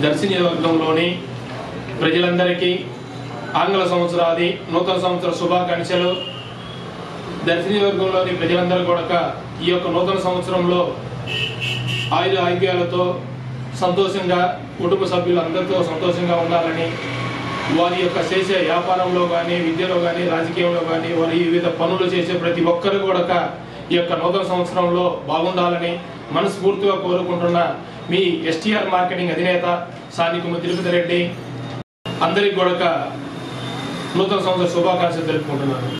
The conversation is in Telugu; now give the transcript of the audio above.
దర్శి నియోజకవర్గంలోని ప్రజలందరికీ ఆంగ్ల సంవత్సరాది నూతన సంవత్సర శుభాకాంక్షలు దర్శి నియోజకవర్గంలోని ప్రజలందరూ కూడా ఈ యొక్క నూతన సంవత్సరంలో ఆయుధ ఆరోగ్యాలతో సంతోషంగా కుటుంబ సభ్యులు అందరితో సంతోషంగా ఉండాలని వారి యొక్క చేసే వ్యాపారంలో కానీ విద్యలో కానీ రాజకీయంలో కానీ వారి వివిధ పనులు చేసే ప్రతి ఒక్కరు కూడా ఈ యొక్క నూతన సంవత్సరంలో బాగుండాలని మనస్ఫూర్తిగా కోరుకుంటున్న మీ ఎస్టీఆర్ మార్కెటింగ్ అధినేత సానికుమ తిరుపతి రెడ్డి అందరికి కూడా నూతన సంవత్సర శుభాకాంక్షలు తెలుపుకుంటున్నాను